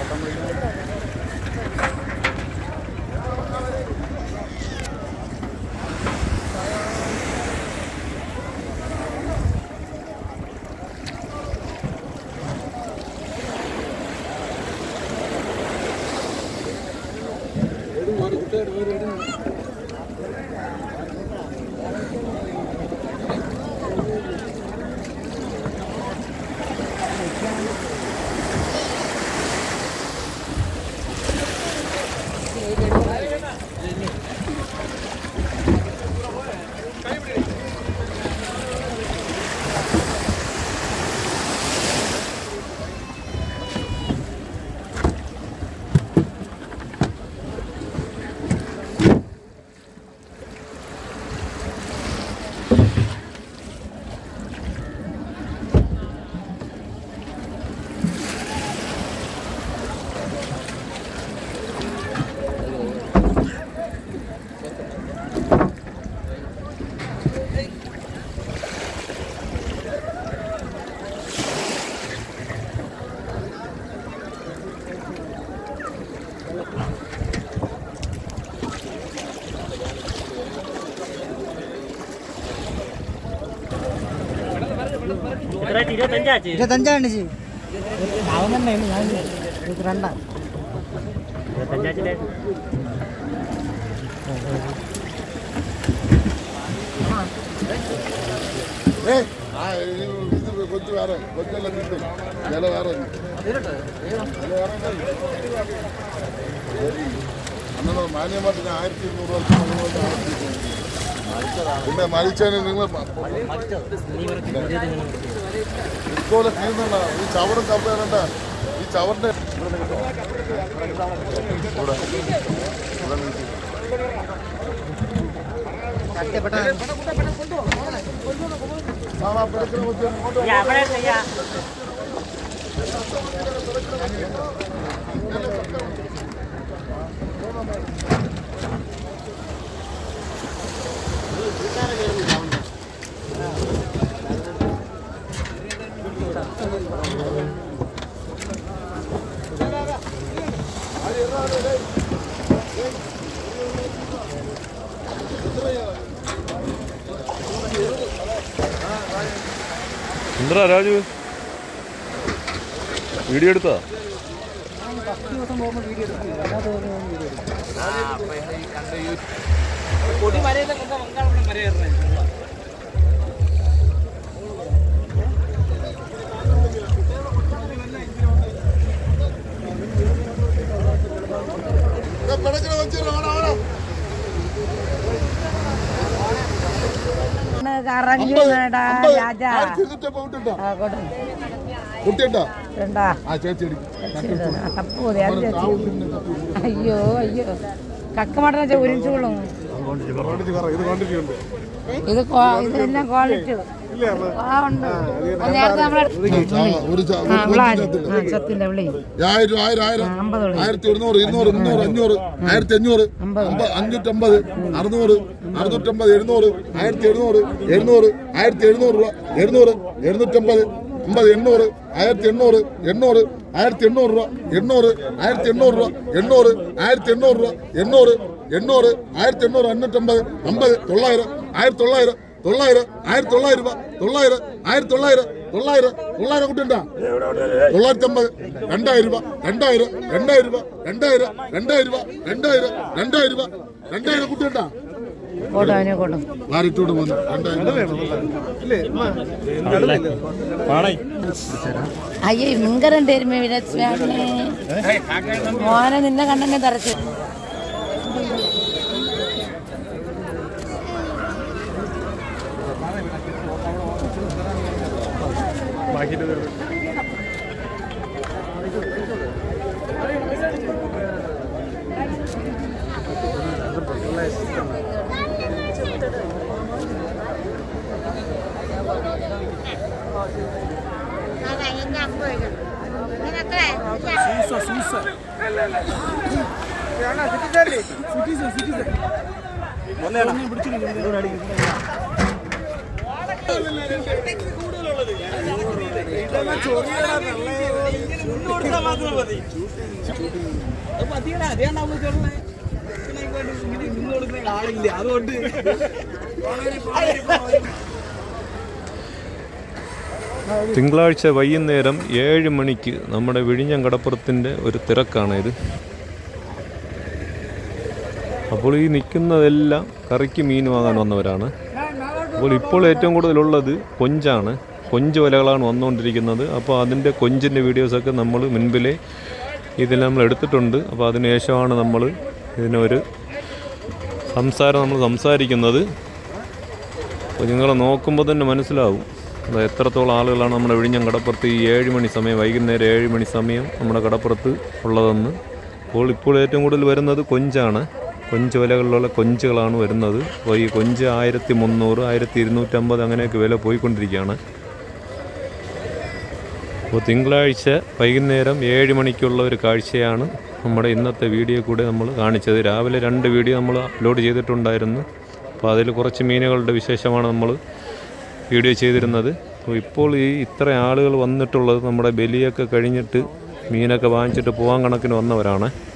എത്രയായിട്ട് ഇരുപത്തഞ്ചാച്ച് ഇരുപത്തഞ്ചാണ് ചേച്ചി അവൻ തന്നെയാണ് ഞാൻ ഇരുപത്തിരണ്ടാണ് ഇരുപത്തഞ്ചാച്ചിലെ ഏയ്, ആ, ഇത് ഇത് കൊച്ചു വേറെ കൊച്ചെല്ലാം കിട്ടും വില വേറെ ഉണ്ട്. വില വേറെ ഉണ്ട്. അന്നോ മാന്യമായിട്ട് ഞാൻ ആയിരത്തി ഇരുന്നൂറ് വർഷം മുന്നോട്ട് ആയിരത്തി ഇരുന്നൂറ്. പിന്നെ മരിച്ചതിന് നിങ്ങൾ ഇതുപോലെ തീർന്നല്ല ഈ ചവറും കപ്പേണ്ട ഈ ചവറിന്റെ ഇവിടെ നിൽക്കട്ടോ. ഇവിടെ. ഇവിടെ നിൽക്ക്. ആ, ആ, പിടിക്കുന്ന കൊച്ചു അങ്ങോട്ട് വാ. അവിടെ ചെയ്യാ എന്താ രാജു വീഡിയോ എടുത്താ ഏ, പിടയ്ക്കണ കൊച്ചു ആടാ, ആടാ. കറങ്ങിടാ അമ്പത്, രാജാ ആയിരത്തി ഇരുന്നൂറ്റമ്പത് കുട്ടിയുണ്ടോ? ആ, കൊടു. കുട്ടിയുണ്ടോ? രണ്ടാ ആ ചേച്ചി എടുക്ക്. ആ, തപ്പ് മതി അത് ചേച്ചി. താവൂരിന്റെ തപ്പി. അയ്യോ അയ്യോ കക്കമാട്ടന വെച്ചാൽ ഒരുമിച്ചോളും ക്വാണ്ടിറ്റി കുറവ്. ഇത് ക്വാണ്ടിറ്റി ഉണ്ട് ഇത് ക്വാ- ഇതെല്ലാം ക്വാളിറ്റി ആ ഉണ്ട് അത് നേരത്തെ നമ്മളെ ആ, ഒരു ചാ- ആ ഒരു വിള കൊച്ചിനകത്തില്ല. ആ ചത്തിന്റെ വിളി ആയിരം ആയിരം ആയിരം ആ, അമ്പത് വിളി ആയിരത്തി ഒരുന്നൂറ് ഇരുന്നൂറ് മുന്നൂറ് അഞ്ഞൂറ് ആയിരത്തി അഞ്ഞൂറ് അമ്പത്. അമ്പ- അഞ്ഞൂറ്റമ്പത് അറുന്നൂറ് അറുന്നൂറ്റമ്പത് എഴുന്നൂറ് ആയിരത്തി എഴുന്നൂറ് എഴുന്നൂറ് ആയിരത്തി എഴുന്നൂറ് രൂപ എഴുന്നൂറ് എഴുന്നൂറ്റമ്പത് അമ്പത് എണ്ണൂറ് ആയിരത്തി എണ്ണൂറ് എണ്ണൂറ് ആയിരത്തി എണ്ണൂറ് രൂപ എണ്ണൂറ് ആയിരത്തി എണ്ണൂറ് രൂപ എണ്ണൂറ് ആയിരത്തി എണ്ണൂറ് രൂപ എണ്ണൂറ് എണ്ണൂറ് ആയിരത്തി എണ്ണൂറ് അഞ്ഞൂറ്റമ്പത് അമ്പത് തൊള്ളായിരം ആയിരത്തി തൊള്ളായിരം തൊള്ളായിരം ആയിരത്തി തൊള്ളായിരം രൂപ തൊള്ളായിരം ആയിരത്തി തൊള്ളായിരം തൊള്ളായിരം തൊള്ളായിരം കുട്ടിയുണ്ടാ തൊള്ളായിരത്തി അമ്പത് രണ്ടായിരം രൂപ രണ്ടായിരം രണ്ടായിരം രൂപ രണ്ടായിരം രണ്ടായിരം രൂപ രണ്ടായിരം രണ്ടായിരം രൂപ രണ്ടായിരം കുട്ടിയുണ്ടാ കോട്ടും അതിനെ കോട്ടും വാരിട്ടോട് വന്നു രണ്ടായിരം അയ്യോ മിങ്കരം തരുമേ വിരസ്വാമി മോനെ നിന്നെ കണ്ണെന്നെ തറച്ചു ചൊറിയാ മേടിച്ചു തിങ്കളാഴ്ച വൈകുന്നേരം ഏഴ് മണിക്ക് നമ്മുടെ വിഴിഞ്ഞം കടപ്പുറത്തിൻ്റെ ഒരു തിരക്കാണ് ഇത് അപ്പോൾ ഈ നിൽക്കുന്നതെല്ലാം കറിക്ക് മീൻ വാങ്ങാൻ വന്നവരാണ് അപ്പോൾ ഇപ്പോൾ ഏറ്റവും കൂടുതലുള്ളത് കൊഞ്ചാണ് കൊഞ്ച് വലകളാണ് വന്നുകൊണ്ടിരിക്കുന്നത് അപ്പോൾ അതിൻ്റെ കൊഞ്ചിൻ്റെ വീഡിയോസൊക്കെ നമ്മൾ മുൻപിലെ ഇതിൽ നമ്മൾ എടുത്തിട്ടുണ്ട് അപ്പോൾ അതിനുശേഷമാണ് നമ്മൾ ഇതിനൊരു സംസാരം നമ്മൾ സംസാരിക്കുന്നത് അപ്പോൾ നിങ്ങൾ നോക്കുമ്പോൾ തന്നെ മനസ്സിലാവും അത് എത്രത്തോളം ആളുകളാണ് നമ്മുടെ വിഴിഞ്ഞം കടപ്പുറത്ത് ഈ ഏഴ് മണി സമയം വൈകുന്നേരം ഏഴ് മണി സമയം നമ്മുടെ കടപ്പുറത്ത് ഉള്ളതെന്ന് അപ്പോൾ ഇപ്പോൾ ഏറ്റവും കൂടുതൽ വരുന്നത് കൊഞ്ചാണ് കൊഞ്ച് വിലകളിലുള്ള കൊഞ്ചുകളാണ് വരുന്നത് അപ്പോൾ ഈ കൊഞ്ച് ആയിരത്തി മുന്നൂറ് ആയിരത്തി ഇരുന്നൂറ്റമ്പത് അങ്ങനെയൊക്കെ വില പോയിക്കൊണ്ടിരിക്കുകയാണ് അപ്പോൾ തിങ്കളാഴ്ച വൈകുന്നേരം ഏഴ് മണിക്കുള്ള ഒരു കാഴ്ചയാണ് നമ്മുടെ ഇന്നത്തെ വീഡിയോ കൂടെ നമ്മൾ കാണിച്ചത് രാവിലെ രണ്ട് വീഡിയോ നമ്മൾ അപ്ലോഡ് ചെയ്തിട്ടുണ്ടായിരുന്നു അപ്പോൾ അതിൽ കുറച്ച് മീനുകളുടെ വിശേഷമാണ് നമ്മൾ വീഡിയോ ചെയ്തിരുന്നത് അപ്പോൾ ഇപ്പോൾ ഈ ഇത്ര ആളുകൾ വന്നിട്ടുള്ളത് നമ്മുടെ ബലിയൊക്കെ കഴിഞ്ഞിട്ട് മീനൊക്കെ വാങ്ങിച്ചിട്ട് പോകാൻ കണക്കിന് വന്നവരാണ്